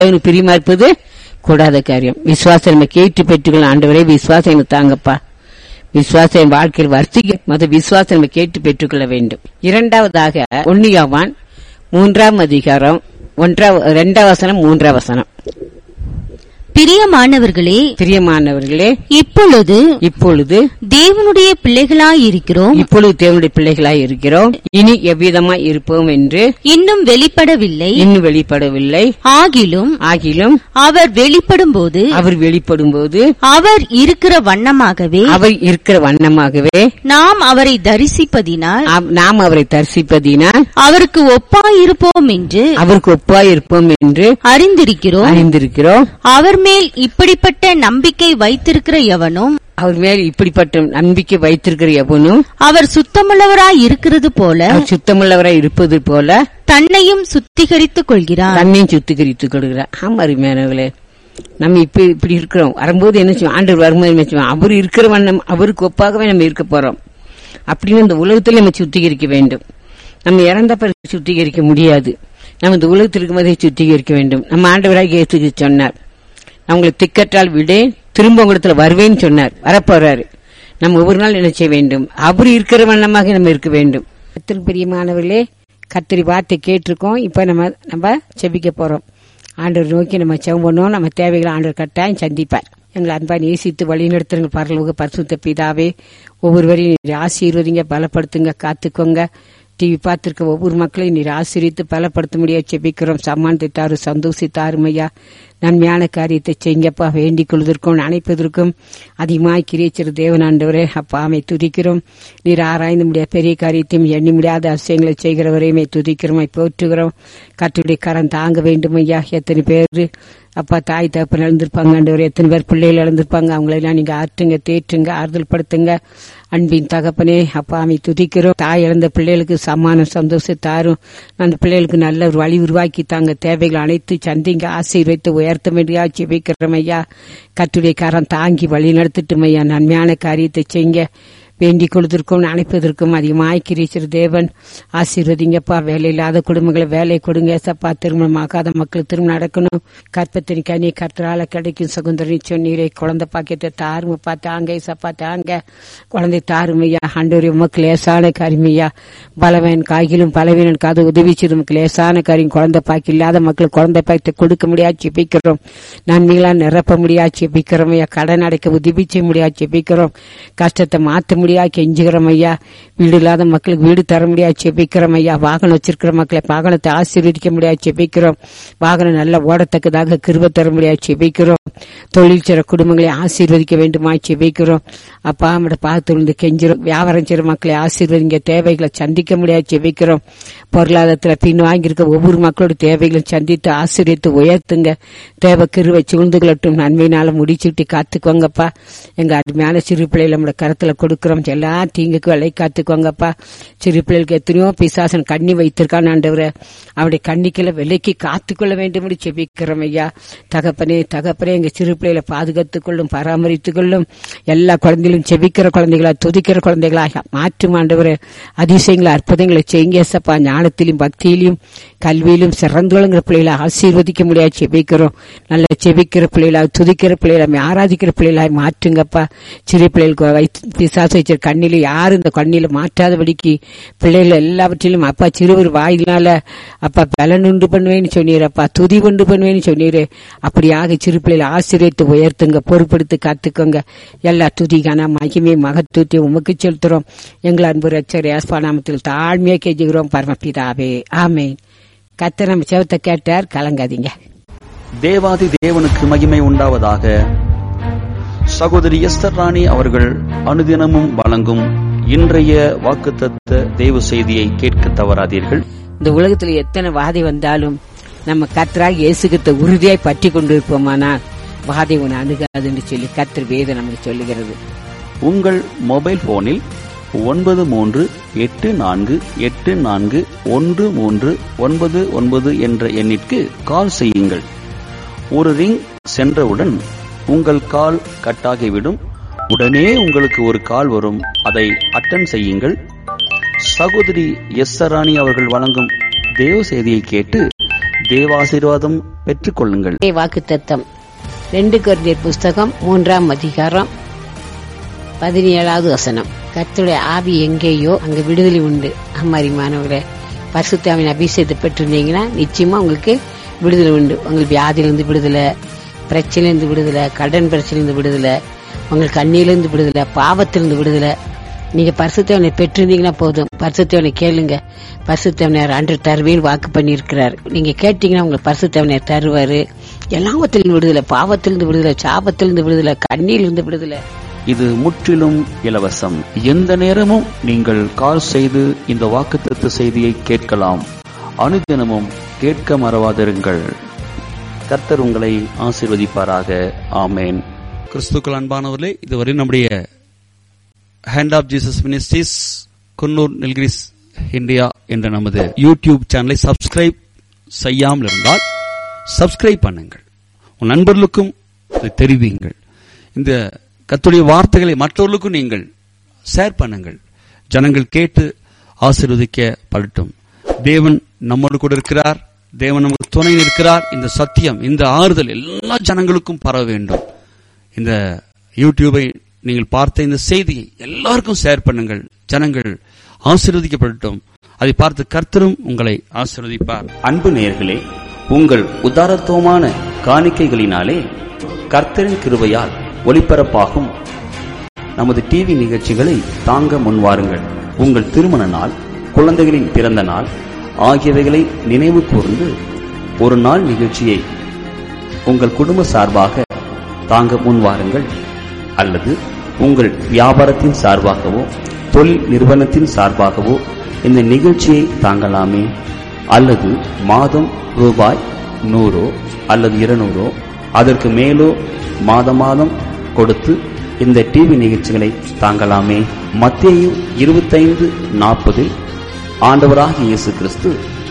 தேவனுக்கு பிரியமா இருப்பது கூடாத காரியம் விசுவாசம் நம்ம கேட்டு பெற்றுக்கொள்ள ஆண்டவரே விசுவாசம் எனக்கு தாங்கப்பா விசுவாசம் என் வாழ்க்கையில் வர்த்திக்க மத விசுவாசம் நம்ம கேட்டு பெற்றுக்கொள்ள வேண்டும் இரண்டாவதாக ஒன்னியாவான் மூன்றாம் அதிகாரம் ஒன்றாம் இரண்டாம் வசனம் மூன்றாம் வசனம் பிரியமானவர்களே பிரியமானவர்களே இப்பொழுது இப்பொழுது தேவனுடைய பிள்ளைகளாயிருக்கிறோம் இப்பொழுது தேவனுடைய பிள்ளைகளாய் இருக்கிறோம் இனி எவ்விதமாய் இருப்போம் என்று இன்னும் வெளிப்படவில்லை இன்னும் வெளிப்படவில்லை ஆகிலும் ஆகிலும் அவர் வெளிப்படும்போது அவர் வெளிப்படும்போது அவர் இருக்கிற வண்ணமாகவே அவர் இருக்கிற வண்ணமாகவே நாம் அவரை தரிசிப்பதினால் ஆம், நாம் அவரை தரிசிப்பதினால் அவருக்கு ஒப்பாயிருப்போம் என்று அவருக்கு ஒப்பாய் இருப்போம் என்று அறிந்திருக்கிறோம் அறிந்திருக்கிறோம் அவர் மேல் இப்படிப்பட்ட நம்பிக்கை வைத்திருக்கிற எவனும் அவர் மேல் இப்படிப்பட்ட நம்பிக்கை வைத்திருக்கிற எவனும் அவர் சுத்தமுள்ளவராய் இருக்கிறது போல அவர் சுத்தமுள்ளவராய் இருப்பது போல தன்னையும் சுத்திகரித்துக் கொள்கிறார் தன்னையும் சுத்திகரித்துக் கொள்கிறார் ஆமா அருமையானவர்களே நம்ம இப்ப இப்படி இருக்கிறோம் வரும்போது என்ன செய்வோம் ஆண்டவர் வரும்போது என்ன செய்வோம் அவர் இருக்கிற வண்ணம் அவருக்கு ஒப்பாகவே நம்ம இருக்க போறோம் அப்படின்னு இந்த உலகத்தில் நம்ம சுத்திகரிக்க வேண்டும் நம்ம இறந்த பிறகு சுத்திகரிக்க முடியாது நம்ம இந்த உலகத்தில் இருக்கும்போதே சுத்திகரிக்க வேண்டும் நம்ம ஆண்டவராக இயேசுக்கு சொன்னார் நான் உங்களை திக்கற்றால் விடே திரும்ப உங்களிடத்துல வருவேன்னு சொன்னார் வரப்போறாரு நம்ம ஒவ்வொரு நாள் என்ன செய்ய வேண்டும் அவர் இருக்கிற வண்ணமாக நம்ம இருக்க வேண்டும் கத்திரி பிரியமானவர்களே கத்திரி வார்த்தை கேட்டிருக்கோம் இப்ப நம்ம நம்ம செபிக்க போறோம் ஆண்டவர் நோக்கி நம்ம செவம் பண்ணுவோம் நம்ம தேவைகளை ஆண்டவர் கட்டாயம் சந்திப்பார் எங்களை அன்பா நேசித்து வழிநடத்துங்க பரலோக பரிசுத்த பிதாவே ஒவ்வொருவரையும் நீர் ஆசீர்வதிங்க பலப்படுத்துங்க காத்துக்கோங்க டிவி பார்த்திருக்க ஒவ்வொரு மக்களையும் நீர் ஆசிரித்து பலப்படுத்த முடியாது செபிக்கிறோம் சம்மானத்தை தாரு சந்தோஷித்தாரும் ஐயா நன்மையான காரியத்தை செய்யுங்கப்பா வேண்டிக் கொள்வதற்கும் அணைப்பதற்கும் அதிகமாய் கிரியச்சிற தேவனாண்டவரே அப்பா அமை துதிக்கிறோம் நீர் ஆராய்ந்து முடியாத பெரிய காரியத்தையும் எண்ணி முடியாத அதிசயங்களை செய்கிறவரையுமே துதிக்கிறோம் போற்றுகிறோம் கத்துடைய கரம் தாங்க வேண்டும் ஐயா எத்தனை பேர் அப்பா தாய் தகப்பன் இழந்திருப்பாங்க ஆண்டவர் எத்தனை பேர் பிள்ளைகள் இழந்திருப்பாங்க அவங்களெல்லாம் நீங்க ஆற்றுங்க தேற்றுங்க ஆறுதல் படுத்துங்க அன்பின் தகப்பனே அப்பா அமை துதிக்கிறோம் தாய் இழந்த பிள்ளைகளுக்கு சமானம் சந்தோஷம் தாரும் அந்த பிள்ளைகளுக்கு நல்ல ஒரு வழி உருவாக்கி தாங்க தேவைகள் அனைத்து சந்திங்க ஆசீர்வைத்து உயர்த்த வேண்டியா ஜெபிக்கிறோம் ஐயா கத்துடைய கரம் தாங்கி வழி நடத்திட்டும் ஐயா நன்மையான காரியத்தை செய்யுங்க வேண்டிக் கொள்வதற்கும் அணைப்பதற்கும் அதிகமாய் கிரீச்சர் தேவன் ஆசீர்வதிங்கப்பா வேலை இல்லாத குடும்பங்களை வேலை கொடுங்க சப்பா திருமணம் ஆகாத மக்கள் திருமணம் நடக்கணும் கற்பத்தின் கனி கர்த்தரால கிடைக்கும் சுதந்திர சொன்னீரை குழந்தை பாக்கியத்தை தாருமப்பா தாங்க சப்பா தாங்க குழந்தை தாருமையா ஆண்டோரி உமக்கு லேசான காரியமையா பலவன் காய்கிலும் பலவீனன் காது உதவி செய்து உமக்கு லேசான காரியம் குழந்தை பாக்கி இல்லாத மக்கள் குழந்தை பாக்கியத்தை கொடுக்க முடியாது ஜெபிக்கிறோம் நன்மைகளா நிரப்ப முடியாது ஜெபிக்கிறோம் ஐயா கடன் அடைக்க உதவி செய்ய முடியாது ஜெபிக்கிறோம் கஷ்டத்தை மாற்ற முடியாது கெஞ்சுகிறோம் ஐயா வீடு இல்லாத மக்களுக்கு வீடு தர முடியாது செபிக்கிறோம் ஐயா வாகனம் வச்சிருக்கிற மக்களை வாகனத்தை ஆசீர்வதிக்க முடியாது செபிக்கிறோம் வாகனம் நல்லா ஓடத்தக்கதாக கிருப தர முடியாது செபிக்கிறோம் தொழில் செய்ற குடும்பங்களை ஆசீர்வதிக்க வேண்டுமா செபிக்கிறோம் அப்பா நம்மட பார்த்து விழுந்து கெஞ்சிரும் வியாபாரம் செய்ற மக்களை ஆசீர்வதிங்க தேவைகளை சந்திக்க முடியாது செபிக்கிறோம் பொருளாதாரத்துல பின் வாங்கியிருக்க ஒவ்வொரு மக்களோட தேவைகளை சந்தித்து ஆசீர்வித்து உயர்த்துங்க தேவை கிருவை சூழ்ந்துகளட்டும் நன்மையினால முடிச்சுட்டு காத்துக்கோங்கப்பா எங்க அருமையான சிறு பிள்ளைகளை நம்மளோட கரத்துல கொடுக்கிறோம் எல்லா தீங்குக்கு விலை காத்துக்கோங்கப்பா சிறு பிள்ளைகளுக்கு எத்தனையோ பிசாசன் கண்ணி வைத்திருக்கான் ஆண்டவரை அவருடைய கண்ணிக்கல விலைக்கு காத்துக்கொள்ள வேண்டும் என்று செபிக்கிறோம் ஐயா தகப்பனே தகப்பனே எங்க சிறு பிள்ளைகளை பாதுகாத்துக் கொள்ளும் பராமரித்துக் கொள்ளும் எல்லா குழந்தைகளும் செபிக்கிற குழந்தைகளா துதிக்கிற குழந்தைகளா மாற்றும் ஆண்டவரே அதிசயங்களை அற்புதங்களை செய்யுங்க சப்பா ஞானத்திலும் பக்தியிலும் கல்வியிலும் சிறந்து விளங்குற பிள்ளைகளை ஆசீர்வதிக்க முடியாது செபிக்கிறோம் நல்ல செபிக்கிற பிள்ளைகளா துதிக்கிற பிள்ளைகளை ஆராதிக்கிற பிள்ளைகளாய் மாற்றுங்கப்பா சிறு பிள்ளைகளுக்கு வைத்து பிசாசு வச்ச கண்ணில யாரும் இந்த கண்ணில மாற்றாதபடிக்கு பிள்ளைகள் எல்லாவற்றிலும் அப்பா சிறுவர் வாயினால அப்பா பலன் உண்டு பண்ணுவேன்னு சொன்னீரப்பா துதி உண்டு பண்ணுவேன்னு சொன்னீரு அப்படியாக சிறு பிள்ளைகளை ஆசிரியத்து உயர்த்துங்க பொறுப்படுத்தி காத்துக்கோங்க எல்லா துதிக்கான மகிமை மகத்துவத்தை உமக்கு செலுத்துறோம் எங்கள் அன்பு ரச்சர் யாஸ்பா நாமத்தில் தாழ்மையா கெஞ்சுகிறோம் பரமபிதாவே ஆமேன் கத்த நம்ம செவத்தை கேட்டார் கலங்காதீங்க தேவாதி தேவனுக்கு மகிமை உண்டாவதாக சகோதரி எஸ்தர் ராணி அவர்கள் அனுதினமும் வழங்கும் இன்றைய வாக்குத்தத்த தேவ செய்தியை கேட்க தவறாதீர்கள் இந்த உலகத்துல எத்தனை வாதை வந்தாலும் நம்ம கத்தராக இயேசுகிட்ட உறுதியாய் பற்றி கொண்டிருப்போமானால் வாதை உன்னை அணுகாதுன்னு சொல்லி கத்தர் வேதம் நமக்கு சொல்லுகிறது உங்கள் மொபைல் போனில் ஒன்பது மூன்று எட்டு நான்கு எட்டு நான்கு ஒன்று மூன்று ஒன்பது ஒன்பது என்ற எண்ணிற்கு கால் செய்யுங்கள் ஒரு ரிங் சென்றவுடன் உங்கள் கால் கட்டாகிவிடும் உடனே உங்களுக்கு ஒரு கால் வரும் அதை அட்டன் செய்யுங்கள் சகோதரி எஸ் ராணி அவர்கள் வழங்கும் தேவ செய்தியை கேட்டு தேவாசீர்வாதம் பெற்றுக்கொள்ளுங்கள் வாக்கு தத்தம் ரெண்டு கொரிந்தியர் புஸ்தகம் மூன்றாம் அதிகாரம் பதினேழாவது வசனம் கர்த்தருடைய ஆவி எங்கேயோ அங்க விடுதலை உண்டு அம்மாரி மாணவர்களே பரிசுத்தாவின் அபிஷேகத்தை பெற்றிருந்தீங்கன்னா நிச்சயமா உங்களுக்கு விடுதலை உண்டு உங்களுக்கு வியாதியிலிருந்து விடுதலை பிரச்சனையிலிருந்து விடுதலை கடன் பிரச்சனையிலிருந்து விடுதலை உங்களுக்கு கண்ணியிலிருந்து விடுதலை பாவத்திலிருந்து விடுதலை நீங்க பரிசுத்தவனை பெற்றிருந்தீங்கன்னா போதும் பரிசுத்தவனை கேளுங்க பரிசுத்தவனர் அன்று தருவேன்னு வாக்கு பண்ணியிருக்கிறார் நீங்க கேட்டீங்கன்னா உங்களுக்கு பரிசுத்தவனர் தருவாரு எல்லாவத்திலிருந்து விடுதலை பாவத்திலிருந்து விடுதலை சாபத்திலிருந்து விடுதலை கண்ணியிலிருந்து விடுதலை இது முற்றிலும் இலவசம் எந்த நேரமும் நீங்கள் கால் செய்து இந்த வாக்குத்தத்த செய்தியை கேட்கலாம் அனுதினமும் கேட்க மறவாதிருங்கள் கர்த்தர் உங்களை ஆசீர்வதிப்பாராக ஆமேன் கிறிஸ்துக்கள் அன்பானவர்களே இதுவரை நம்முடைய hand of Jesus ministries Coonoor Nilgiris India என்ற நமது யூடியூப் சேனலை சப்ஸ்கிரைப் செய்யாமல் இருந்தால் சப்ஸ்கிரைப் பண்ணுங்கள் உன் நண்பர்களுக்கும் இதை தெரிவியுங்கள் இந்த கத்துடைய வார்த்தைகளை மற்றவர்களுக்கும் நீங்கள் ஷேர் பண்ணுங்கள் ஜனங்கள் கேட்டு ஆசீர்வதிக்கப்படட்டும் தேவன் நம்மோடு கூட இருக்கிறார் தேவன் நமக்கு துணை நிற்கிறார் இந்த சத்தியம் இந்த ஆறுதல் எல்லா ஜனங்களுக்கும் பரவ வேண்டும் இந்த யூடியூபை நீங்கள் பார்த்த இந்த செய்தியை எல்லாருக்கும் ஷேர் பண்ணுங்கள் ஜனங்கள் ஆசீர்வதிக்கப்படட்டும் அதை பார்த்து கர்த்தரும் உங்களை ஆசீர்வதிப்பார் அன்பு நேயர்களே உங்கள் உதாரத்துவமான காணிக்கைகளினாலே கர்த்தரின் கிருபையால் ஒளிபரப்பாகும் நமது டிவி நிகழ்ச்சிகளை தாங்க முன்வாருங்கள் உங்கள் திருமண நாள் குழந்தைகளின் பிறந்த நாள் ஆகியவைகளை நினைவு கூர்ந்து ஒரு நாள் நிகழ்ச்சியை உங்கள் குடும்ப சார்பாக தாங்க முன்வாருங்கள் அல்லது உங்கள் வியாபாரத்தின் சார்பாகவோ தொழில் நிறுவனத்தின் சார்பாகவோ இந்த நிகழ்ச்சியை தாங்கலாமே அல்லது மாதம் ரூபாய் நூறோ அல்லது இருநூறோ அதற்கு மேலோ மாத மாதம் கொடுத்து இந்த டிவி நிகழ்ச்சிகளை தாங்கலாமே மத்தேயு இருபத்தைந்து நாற்பதில் ஆண்டவராகிய இயேசு கிறிஸ்து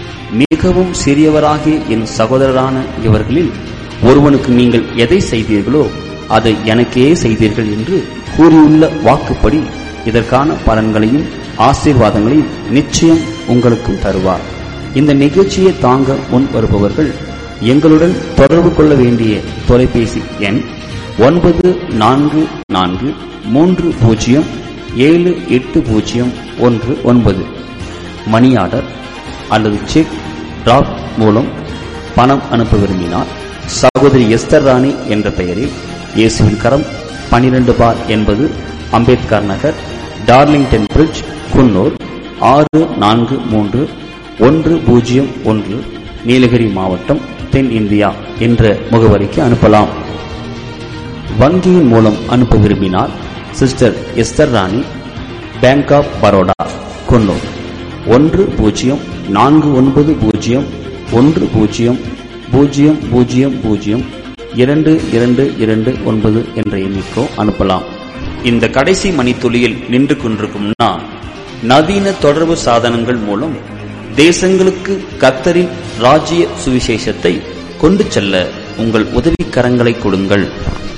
மிகவும் சிறியவராகிய என் சகோதரரான இவர்களில் ஒருவனுக்கு நீங்கள் எதை செய்தீர்களோ அதை எனக்கே செய்தீர்கள் என்று கூறியுள்ள வாக்குப்படி இதற்கான பலன்களையும் ஆசீர்வாதங்களையும் நிச்சயம் உங்களுக்கும் தருவார் இந்த நிகழ்ச்சியை தாங்க முன் வருபவர்கள் எங்களுடன் தொடர்பு கொள்ள வேண்டிய தொலைபேசி எண் ஒன்பது நான்கு நான்கு மூன்று பூஜ்ஜியம் ஏழு எட்டு பூஜ்ஜியம் ஒன்று ஒன்பது மணி ஆர்டர் அல்லது செக் டிராப் மூலம் பணம் அனுப்ப விரும்பினால் சகோதரி எஸ்தர் ராணி என்ற பெயரில் இயேசுவின் கரம் பனிரெண்டு பார் என்பது அம்பேத்கர் நகர் டார்லிங்டன் பிரிட்ஜ் குன்னூர் ஆறு நான்கு மூன்று ஒன்று பூஜ்ஜியம் ஒன்று நீலகிரி மாவட்டம் தென் இந்தியா என்ற முகவரிக்கு அனுப்பலாம் வங்கியின் மூலம் அனுப்ப விரும்பினால் sister Esther Rani bank of Baroda Coonoor ஒன்று பூஜ்ஜியம் நான்கு ஒன்பது பூஜ்ஜியம் ஒன்று பூஜ்ஜியம் பூஜ்ஜியம் பூஜ்ஜியம் பூஜ்ஜியம் இரண்டு இரண்டு இரண்டு ஒன்பது என்ற எண்ணிக்கோ அனுப்பலாம் இந்த கடைசி மணித்துளியில் நின்று கொண்டிருக்கும் நான் நவீன தொடர்பு சாதனங்கள் மூலம் தேசங்களுக்கு கத்தரின் ராஜ்ய சுவிசேஷத்தை கொண்டு செல்ல உங்கள் உதவிக்கரங்களை கொடுங்கள்